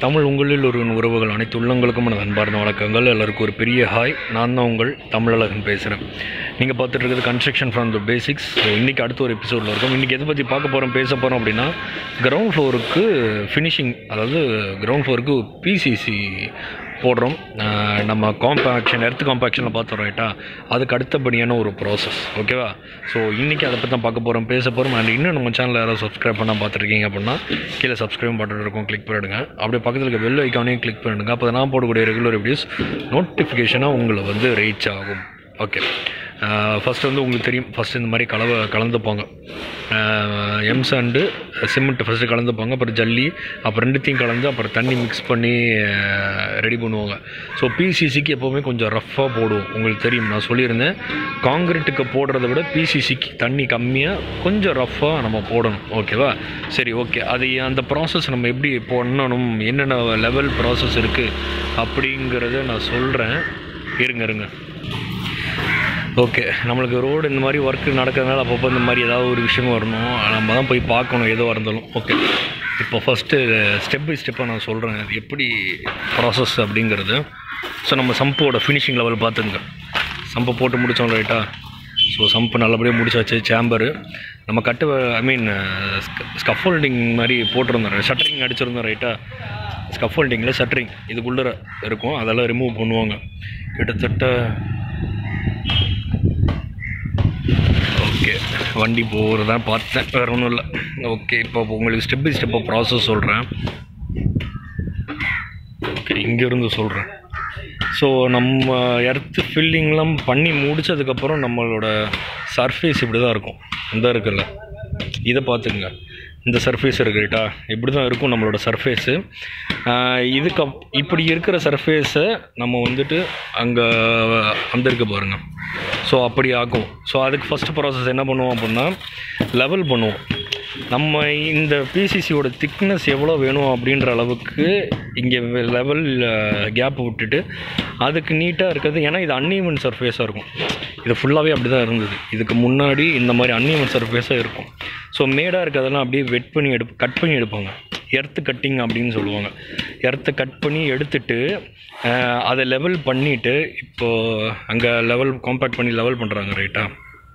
தமிழ் உங்களில் ஒரு உறவுகள் அனைத்து உள்ளங்களுக்கும் எனது அன்பார்ந்த வணக்கங்கள் எல்லாருக்கும் ஒரு பெரிய ஹாய் நான் தான் உங்கள் தமிழழகன் பேசுகிறேன் நீங்கள் பார்த்துட்டு இருக்கிறது construction from the basics so இன்றைக்கி அடுத்த ஒரு எபிசோடில் இருக்கும் இன்றைக்கி எதை பற்றி பார்க்க போகிறோம் பேச போகிறோம் அப்படின்னா கிரவுண்ட் ஃப்ளோருக்கு ஃபினிஷிங் அதாவது கிரவுண்ட் ஃப்ளோருக்கு பிசிசி போடுறோம் அஹ் நம்ம காம்பேக்ஷன் எர்த் காம்பேக்ஷனில் பார்த்தோம் ரைட்டா அதுக்கு அடுத்தபடியான ஒரு ப்ராசஸ் ஓகேவா ஸோ இன்றைக்கி அதை பற்றி தான் பார்க்க போகிறோம் பேச போகிறோம் அண்ட் இன்னும் நம்ம சேனலில் யாராவது சப்ஸ்கிரைப் பண்ணால் பார்த்துருக்கீங்க அப்படின்னா கீழே சப்ஸ்கிரைப் பட்டன் இருக்கும் கிளிக் பண்ணிடுங்க அப்படியே பக்கத்தில் இருக்க பெல் ஐக்கானையும் கிளிக் பண்ணிடுங்க அப்போ நான் போடக்கூடிய ரெகுலர் வீடியோஸ் நோட்டிஃபிகேஷனாக உங்களை வந்து ரீச் ஆகும் ஓகே ஃபஸ்ட்டு வந்து உங்களுக்கு தெரியும் ஃபஸ்ட்டு இந்த மாதிரி கலவை கலந்துப்பாங்க எம் சாண்டு சிமெண்ட் ஃபஸ்ட்டு கலந்துப்பாங்க அப்புறம் ஜல்லி அப்புறம் ரெண்டுத்தையும் கலந்து அப்புறம் தண்ணி மிக்ஸ் பண்ணி ரெடி பண்ணுவாங்க ஸோ பிசிசிக்கு எப்போவுமே கொஞ்சம் ரஃப்பாக போடுவோம் உங்களுக்கு தெரியும் நான் சொல்லியிருந்தேன் காங்கிரீட்டுக்கு போடுறத விட பிசிசிக்கு தண்ணி கம்மியாக கொஞ்சம் ரஃப்பாக நம்ம போடணும் ஓகேவா சரி ஓகே அது அந்த ப்ராசஸ் நம்ம எப்படி பண்ணணும் என்னென்ன லெவல் ப்ராசஸ் இருக்குது அப்படிங்கிறத நான் சொல்கிறேன் இருங்க இருங்க ஓகே நம்மளுக்கு ரோடு இந்த மாதிரி ஒர்க்கு நடக்கிறதுனால அப்பப்போ இந்த மாதிரி ஏதாவது ஒரு விஷயம் வரணும் நம்ம தான் போய் பார்க்கணும் எதோ இருந்தாலும் ஓகே இப்போ ஃபஸ்ட்டு ஸ்டெப் பை ஸ்டெப்பாக நான் சொல்கிறேன் அது எப்படி ப்ராசஸ் அப்படிங்கிறது ஸோ நம்ம சம்போட ஃபினிஷிங் லெவல் பார்த்துங்க சம்பை போட்டு முடித்தோம் ரைட்டா ஸோ சம்பு நல்லபடியாக முடிச்சாச்சு சேம்பரு நம்ம கட்டு ஐ மீன் ஸ்கஃபோல்டிங் மாதிரி போட்டிருந்தோம் ஷட்டரிங் அடிச்சிருந்தோம் ரைட்டா ஸ்கஃபோல்டிங்கில் ஷட்டரிங் இதுக்குள்ளே இருக்கும் அதெல்லாம் ரிமூவ் பண்ணுவாங்க கிட்டத்தட்ட ஓகே வண்டி போகிறதா பார்த்தேன் வேறு ஒன்றும் இல்லை ஓகே இப்போ உங்களுக்கு ஸ்டெப் பை ஸ்டெப்பாக ப்ராசஸ் சொல்கிறேன் ஓகே இங்கேருந்து சொல்கிறேன் ஸோ நம்ம எர்த்து ஃபில்லிங்லாம் பண்ணி முடித்ததுக்கப்புறம் நம்மளோட சர்ஃபேஸ் இப்படி தான் இருக்கும் இந்த இருக்குல்ல இதை பார்த்துங்க இந்த சர்ஃபேஸ் இருக்கு ரைட்டா இப்படி தான் இருக்கும் நம்மளோட சர்ஃபேஸு இதுக்கு அப் இப்படி இருக்கிற சர்ஃபேஸை நம்ம வந்துட்டு அங்கே அந்த இருக்கு பாருங்கள் ஸோ அப்படி ஆக்கும் ஸோ அதுக்கு ஃபஸ்ட்டு ப்ராசஸ் என்ன பண்ணுவோம் அப்படின்னா லெவல் பண்ணுவோம் நம்ம இந்த பிசிசியோட திக்னஸ் எவ்வளோ வேணும் அப்படின்ற அளவுக்கு இங்கே லெவல் கேப் விட்டுட்டு அதுக்கு நீட்டாக இருக்கிறது ஏன்னா இது அன்ஈவன் சர்ஃபேஸாக இருக்கும் இது ஃபுல்லாகவே அப்படி தான் இருந்தது இதுக்கு முன்னாடி இந்த மாதிரி அன்ஈவன் சர்ஃபேஸாக இருக்கும் ஸோ மேடாக இருக்கிறதெல்லாம் அப்படியே வெட் பண்ணி எடு கட் பண்ணி எடுப்பாங்க எர்த்து கட்டிங் அப்படின்னு சொல்லுவாங்க எர்த்தை கட் பண்ணி எடுத்துட்டு அதை லெவல் பண்ணிவிட்டு இப்போது அங்கே லெவல் காம்பேக்ட் பண்ணி லெவல் பண்ணுறாங்க ரைட்டா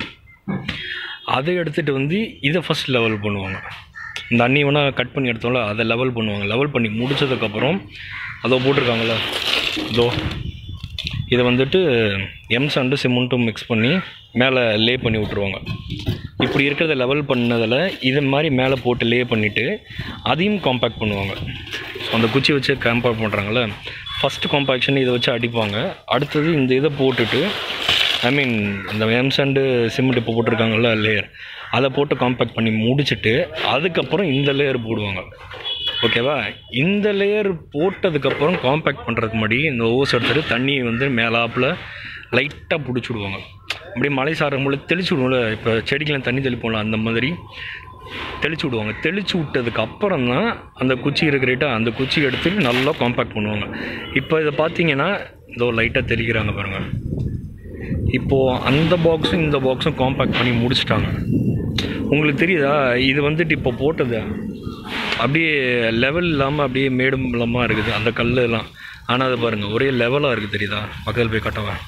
அதை எடுத்துகிட்டு வந்து இதை ஃபஸ்ட் லெவல் பண்ணுவாங்க இந்த அன்னிவனாக கட் பண்ணி எடுத்தோம்ல அதை லெவல் பண்ணுவாங்க லெவல் பண்ணி முடித்ததுக்கப்புறம் அதோ போட்டிருக்காங்கள இதோ இதை வந்துட்டு எம் சாண்டு சிமெண்ட்டும் மிக்ஸ் பண்ணி மேலே லே பண்ணி விட்ருவாங்க இப்படி இருக்கிறத லெவல் பண்ணதில் இது மாதிரி மேலே போட்டு லே பண்ணிவிட்டு அதையும் காம்பேக்ட் பண்ணுவாங்க ஸோ அந்த குச்சி வச்சு காம்பேக்ட் பண்ணுறாங்கள ஃபஸ்ட்டு காம்பேக்ஷன் இதை வச்சு அடிப்பாங்க அடுத்தது இந்த இதை போட்டுட்டு ஐ மீன் இந்த எம் சாண்டு சிமெண்ட் இப்போ போட்டிருக்காங்கல்ல லேயர் அதை போட்டு காம்பேக்ட் பண்ணி முடிச்சுட்டு அதுக்கப்புறம் இந்த லேயர் போடுவாங்க ஓகேவா இந்த லேயர் போட்டதுக்கப்புறம் காம்பேக்ட் பண்ணுறதுக்கு முன்னாடி இந்த ஓஸ் எடுத்துகிட்டு தண்ணியை வந்து மேலாப்பில் லைட்டாக பிடிச்சி விடுவாங்க அப்படியே மழை சாரம் போல தெளிச்சு விடுவோம்ல இப்போ செடிக்கெலாம் தண்ணி தெளிப்போம்ல அந்த மாதிரி தெளிச்சு விடுவாங்க தெளிச்சு விட்டதுக்கு அப்புறம் தான் அந்த குச்சி இருக்கிறிட்ட அந்த குச்சி எடுத்துட்டு நல்லா காம்பேக்ட் பண்ணுவாங்க இப்போ இதை பார்த்தீங்கன்னா இதோ லைட்டாக தெளிக்கிறாங்க பாருங்கள் இப்போது அந்த பாக்ஸும் இந்த பாக்ஸும் காம்பேக்ட் பண்ணி முடிச்சிட்டாங்க உங்களுக்கு தெரியுதா இது வந்துட்டு இப்போ போட்டது அப்படியே லெவல் இல்லாமல் அப்படியே மேடும் இல்லாமல் இருக்குது அந்த கல் எல்லாம் ஆனால் அது பாருங்கள் ஒரே லெவலாக இருக்குது தெரியுதா பக்கத்தில் போய் கட்டவன்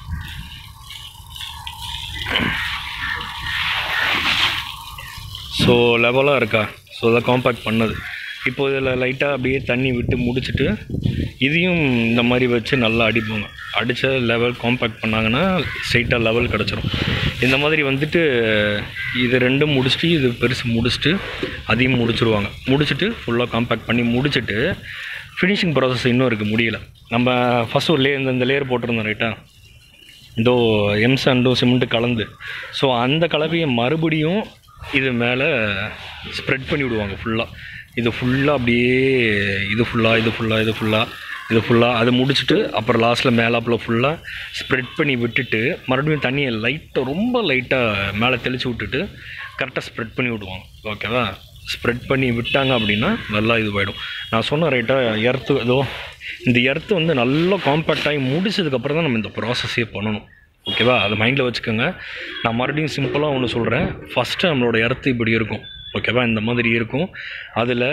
ஸோ லெவலாக இருக்கா ஸோ அதை காம்பேக்ட் பண்ணது இப்போ இதில் லைட்டாக அப்படியே தண்ணி விட்டு முடிச்சுட்டு இதையும் இந்த மாதிரி வச்சு நல்லா அடிப்பாங்க அடித்த லெவல் காம்பேக்ட் பண்ணாங்கன்னா ஸ்ட்ரைட்டாக லெவல் கிடச்சிரும் இந்த மாதிரி வந்துட்டு இது ரெண்டும் முடிச்சுட்டு இது பெருசு முடிச்சுட்டு அதையும் முடிச்சிருவாங்க முடிச்சுட்டு ஃபுல்லாக காம்பேக்ட் பண்ணி முடிச்சுட்டு ஃபினிஷிங் ப்ராசஸ் இன்னும் இருக்குது முடியல நம்ம ஃபஸ்ட் ஒரு லே இந்த இந்த லேயர் போட்டிருந்தோம் ரைட்டா இதோ எம் சாண்டும் சிமெண்ட்டு கலந்து ஸோ அந்த கலவையை மறுபடியும் இது மேலே ஸ்ப்ரெட் பண்ணி விடுவாங்க ஃபுல்லாக இது ஃபுல்லாக அப்படியே இது ஃபுல்லாக இது ஃபுல்லாக இது ஃபுல்லாக இது ஃபுல்லாக அதை முடிச்சுட்டு அப்புறம் லாஸ்ட்டில் மேலாப்பில் ஃபுல்லாக ஸ்ப்ரெட் பண்ணி விட்டுட்டு மறுபடியும் தண்ணியை லைட்டாக ரொம்ப லைட்டாக மேலே தெளித்து விட்டுட்டு கரெக்டாக ஸ்ப்ரெட் பண்ணி விடுவாங்க ஓகேவா ஸ்ப்ரெட் பண்ணி விட்டாங்க அப்படின்னா நல்லா இது போயிடும் நான் சொன்ன ரைட்டாக எர்த்து ஏதோ இந்த எர்த்து வந்து நல்லா காம்பேக்ட் ஆகி முடிச்சதுக்கப்புறம் தான் நம்ம இந்த ப்ராசஸே பண்ணணும் ஓகேவா அதை மைண்டில் வச்சுக்கோங்க நான் மறுபடியும் சிம்பிளாக ஒன்று சொல்கிறேன் ஃபஸ்ட்டு நம்மளோட எர்த்து இப்படி இருக்கும் ஓகேவா இந்த மாதிரி இருக்கும் அதில்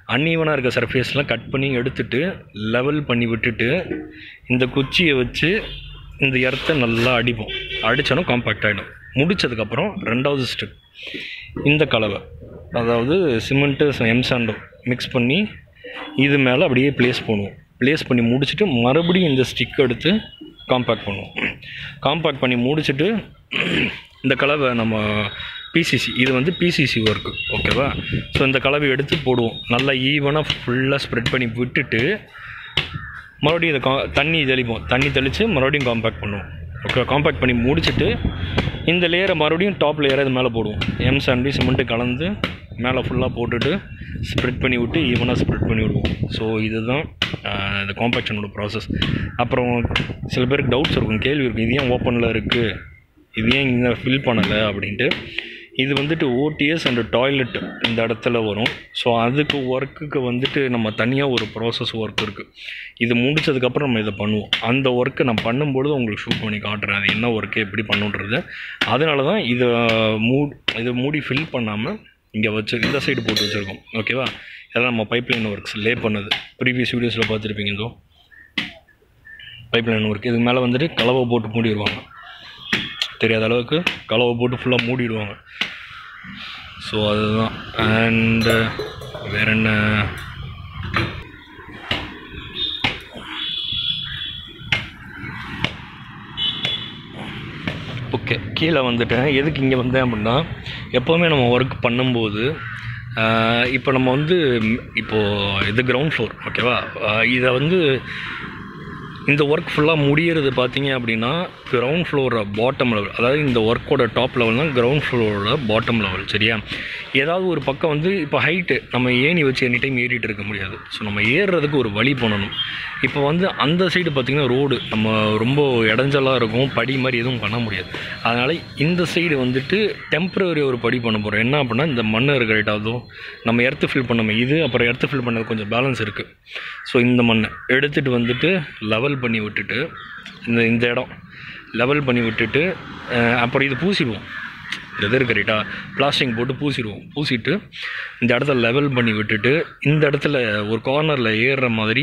அன்ஈவனாக இருக்க சர்ஃபேஸ்லாம் கட் பண்ணி எடுத்துட்டு லெவல் பண்ணி விட்டுட்டு இந்த குச்சியை வச்சு இந்த இடத்த நல்லா அடிப்போம் அடித்தோன்னா காம்பேக்ட் ஆகிடும் முடித்ததுக்கப்புறம் ரெண்டாவது ஸ்டெப் இந்த கலவை அதாவது சிமெண்ட்டு எம்சாண்டும் மிக்ஸ் பண்ணி இது மேலே அப்படியே ப்ளேஸ் பண்ணுவோம் ப்ளேஸ் பண்ணி முடிச்சுட்டு மறுபடியும் இந்த ஸ்டிக் எடுத்து காம்பேக்ட் பண்ணுவோம் காம்பேக்ட் பண்ணி முடிச்சுட்டு இந்த கலவை நம்ம பிசிசி இது வந்து பிசிசி ஒர்க்கு ஓகேவா ஸோ இந்த கலவை எடுத்து போடுவோம் நல்லா ஈவனாக ஃபுல்லாக ஸ்ப்ரெட் பண்ணி விட்டுட்டு மறுபடியும் இதை கா தண்ணி தெளிப்போம் தண்ணி தெளித்து மறுபடியும் காம்பேக்ட் பண்ணுவோம் ஓகே காம்பேக்ட் பண்ணி முடிச்சுட்டு இந்த லேயரை மறுபடியும் டாப் லேயரை இது மேலே போடுவோம் எம் சாண்டி சிமெண்ட்டு கலந்து மேலே ஃபுல்லாக போட்டுட்டு ஸ்ப்ரெட் பண்ணி விட்டு ஈவனாக ஸ்ப்ரெட் பண்ணி விடுவோம் ஸோ இதுதான் ஆஹ், இந்த காம்பேக்ஷனோட ப்ராசஸ் அப்புறம் சில பேருக்கு டவுட்ஸ் இருக்கும் கேள்வி இருக்கும் இது ஏன் ஓப்பனில் இருக்குது இது ஏன் இங்கே ஃபில் பண்ணலை அப்படின்ட்டு இது வந்துட்டு ஓடிஎஸ் அண்ட் டாய்லெட் இந்த இடத்துல வரும் ஸோ அதுக்கு ஒர்க்குக்கு வந்துட்டு நம்ம தனியாக ஒரு ப்ராசஸ் ஒர்க் இருக்குது இது முடிச்சதுக்கப்புறம் நம்ம இதை பண்ணுவோம் அந்த ஒர்க்கை நான் பண்ணும்பொழுது உங்களுக்கு ஷூட் பண்ணி காட்டுறேன் அது என்ன ஒர்க்கு எப்படி பண்ணுன்றது அதனால தான் இதை மூ இதை மூடி ஃபில் பண்ணாமல் இங்கே வச்சு இந்த சைடு போட்டு வச்சுருக்கோம் ஓகேவா இதெல்லாம் நம்ம பைப்லைன் ஒர்க்ஸ் லே பண்ணது ப்ரீவியஸ் வீடியோஸில் பார்த்துருப்பீங்க இதோ பைப்லைன் ஒர்க் இதுக்கு மேலே வந்துட்டு கலவை போட்டு மூடிடுவாங்க தெரியாத அளவுக்கு கலவை போட்டு ஃபுல்லாக மூடிடுவாங்க ஸோ அதுதான் அண்டு வேற என்ன ஓகே கீழே வந்துட்டேன் எதுக்கு இங்கே வந்தேன் அப்படின்னா எப்போவுமே நம்ம ஒர்க் பண்ணும்போது இப்போ நம்ம வந்து ம், இப்போது இது கிரவுண்ட் ஃப்ளோர் ஓகேவா இதை வந்து இந்த ஒர்க் ஃபுல்லாக முடியறது பார்த்தீங்க அப்படின்னா கிரவுண்ட் ஃப்ளோரோட பாட்டம் லெவல் அதாவது இந்த ஒர்க்கோட டாப் லெவல் தான் கிரவுண்ட் ஃப்ளோரோட பாட்டம் லெவல் சரியா ஏதாவது ஒரு பக்கம் வந்து இப்போ ஹைட்டு நம்ம ஏணி வச்சு எனி டைம் ஏறிட்டு இருக்க முடியாது ஸோ நம்ம ஏறுறதுக்கு ஒரு வழி பண்ணணும் இப்போ வந்து அந்த சைடு பார்த்திங்கன்னா ரோடு நம்ம ரொம்ப இடைஞ்சலாக இருக்கும் படி மாதிரி எதுவும் பண்ண முடியாது அதனால் இந்த சைடு வந்துட்டு டெம்பரரி ஒரு படி பண்ண போகிறோம் என்ன அப்படின்னா இந்த மண் இருக்கிற இட்டாவதும் நம்ம எர்த்து ஃபில் பண்ணோம் இது அப்புறம் எர்த்து ஃபில் பண்ணது கொஞ்சம் பேலன்ஸ் இருக்குது ஸோ இந்த மண்ணை எடுத்துகிட்டு வந்துட்டு லெவல் பண்ணி விட்டுட்டு இந்த இந்த இடம் லெவல் பண்ணி விட்டுட்டு அஹ், அப்புறம் இது பூசிடுவோம் இந்த இது இருக்கு ரைட்டா பிளாஸ்டிக் போட்டு பூசிடுவோம் பூசிட்டு இந்த இடத்த லெவல் பண்ணி விட்டுட்டு இந்த இடத்துல ஒரு கார்னரில் ஏறுற மாதிரி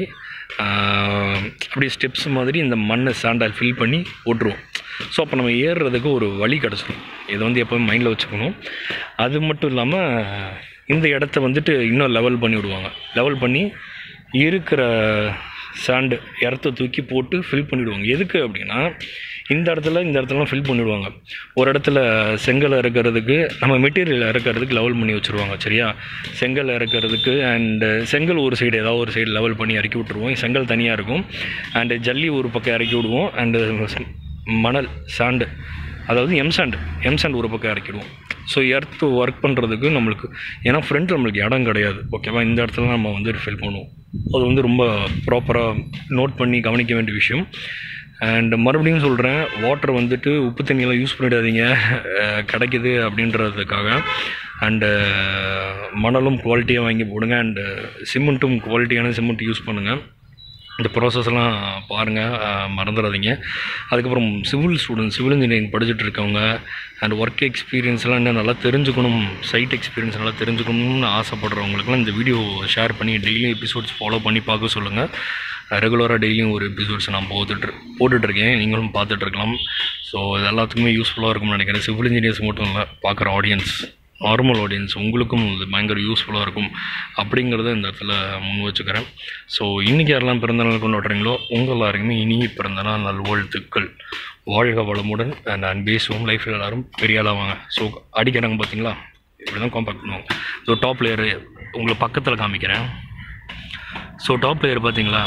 ஆஹ், அப்படியே ஸ்டெப்ஸ் மாதிரி இந்த மண்ணை சாண்டால் ஃபில் பண்ணி போட்டுருவோம் ஸோ அப்போ நம்ம ஏறுறதுக்கு ஒரு வழி கிடச்சிரும் இதை வந்து எப்போவும் மைண்டில் வச்சுக்கணும் அது மட்டும் இல்லாமல் இந்த இடத்த வந்துட்டு இன்னும் லெவல் பண்ணி விடுவாங்க லெவல் பண்ணி இருக்கிற சாண்டு இடத்த தூக்கி போட்டு ஃபில் பண்ணிவிடுவாங்க எதுக்கு அப்படின்னா இந்த இடத்துல இந்த இடத்துலலாம் ஃபில் பண்ணிவிடுவாங்க ஒரு இடத்துல செங்கல் இறக்கிறதுக்கு நம்ம மெட்டீரியல் இறக்கிறதுக்கு லெவல் பண்ணி வச்சுருவாங்க சரியா செங்கல் இறக்கிறதுக்கு அண்டு செங்கல் ஒரு சைடு ஏதாவது ஒரு சைடு லெவல் பண்ணி இறக்கி விட்ருவோம் செங்கல் தனியாக இருக்கும் அண்டு ஜல்லி ஒரு பக்கம் இறக்கி விடுவோம் அண்டு மணல் சாண்டு அதாவது எம் சாண்ட் எம் சாண்ட் ஒரு பக்கம் இறக்கிடுவோம் ஸோ எர்த்து ஒர்க் பண்ணுறதுக்கு நம்மளுக்கு ஏன்னா ஃப்ரண்ட் நம்மளுக்கு இடம் கிடையாது ஓகேவா இந்த இடத்துல நம்ம வந்து ஃபில் பண்ணுவோம் அது வந்து ரொம்ப ப்ராப்பராக நோட் பண்ணி கவனிக்க வேண்டிய விஷயம் அண்ட் மறுபடியும் சொல்கிறேன் வாட்டர் வந்துட்டு உப்பு தண்ணியெல்லாம் யூஸ் பண்ணிடாதீங்க அஹ் கிடைக்குது அப்படின்றதுக்காக அண்டு மணலும் குவாலிட்டியாக வாங்கி போடுங்க அண்டு சிமெண்ட்டும் குவாலிட்டியான சிமெண்ட் யூஸ் பண்ணுங்கள் இந்த ப்ராசஸ்லாம் பாருங்கள் மறந்துடாதீங்க அதுக்கப்புறம் சிவில் ஸ்டூடெண்ட் சிவில் இன்ஜினியரிங் படிச்சுட்டு இருக்கவங்க அண்ட் ஒர்க் எக்ஸ்பீரியன்ஸ்லாம் இன்னும் நல்லா தெரிஞ்சுக்கணும் சைட் எக்ஸ்பீரியன்ஸ் நல்லா தெரிஞ்சுக்கணும்னு ஆசைப்படுறவங்களுக்குலாம் இந்த வீடியோ ஷேர் பண்ணி டெய்லியும் எபிசோட்ஸ் ஃபாலோ பண்ணி பார்க்க சொல்லுங்கள் ரெகுலராக டெய்லியும் ஒரு எபிசோட்ஸ் நான் போட்டுட்டு போட்டுட்ருக்கேன் நீங்களும் பார்த்துட்ருக்கலாம் ஸோ இது எல்லாத்துக்குமே யூஸ்ஃபுல்லாக இருக்கும்னு நினைக்கிறேன் சிவில் இன்ஜினியர்ஸ் மட்டும் இல்லை பார்க்குற ஆடியன்ஸ் நார்மல் ஆடியன்ஸ் உங்களுக்கும் இது பயங்கர யூஸ்ஃபுல்லாக இருக்கும் அப்படிங்கிறத இந்த இடத்துல முன் வச்சுக்கிறேன் ஸோ இன்றைக்கி யாரெல்லாம் பிறந்தநாள் கொண்டாடுறீங்களோ உங்கள் எல்லாருக்குமே இனிய பிறந்தநாள் நல்வாழ்த்துக்கள் வாழ்க வளமுடன் நான் பேசுவோம் லைஃப்பில் எல்லாரும் பெரிய ஆளாக வாங்க ஸோ அடிக்கிறாங்க பார்த்தீங்களா இப்படி தான் காம்பேக்ட் பண்ணுவாங்க ஸோ டாப் லேயரு உங்களை பக்கத்தில் காமிக்கிறேன் ஸோ டாப் லேயர் பார்த்தீங்களா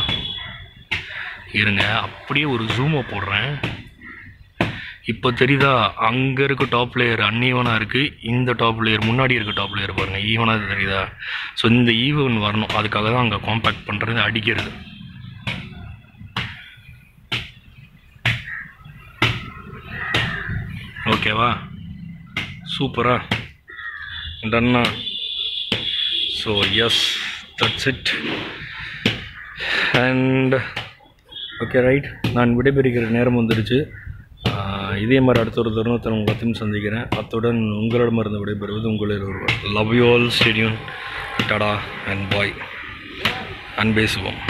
இருங்க அப்படியே ஒரு ஜூமை போடுறேன் இப்போ தெரியுதா அங்கே இருக்க டாப் லேயர் அன்ஈவனாக இருக்குது இந்த டாப் லேயர் முன்னாடி இருக்க டாப் லேயர் பாருங்கள் ஈவனாக தெரியுதா ஸோ இந்த ஈவன் வரணும் அதுக்காக தான் அங்கே காம்பேக்ட் பண்ணுறது அடிக்கிறது ஓகேவா சூப்பரா டன்னா so yes that's it and okay right நான் விடைபெறுகிற நேரம் வந்துடுச்சு ஆஹ் இதே மாதிரி அடுத்த ஒரு தருணத்தை உங்கள் அத்தையும் சந்திக்கிறேன் அத்துடன் உங்களிடமிருந்து விடைபெறுவது உங்களில் ஒருவர் love you all stadium tata and bye அன்பே சுபம்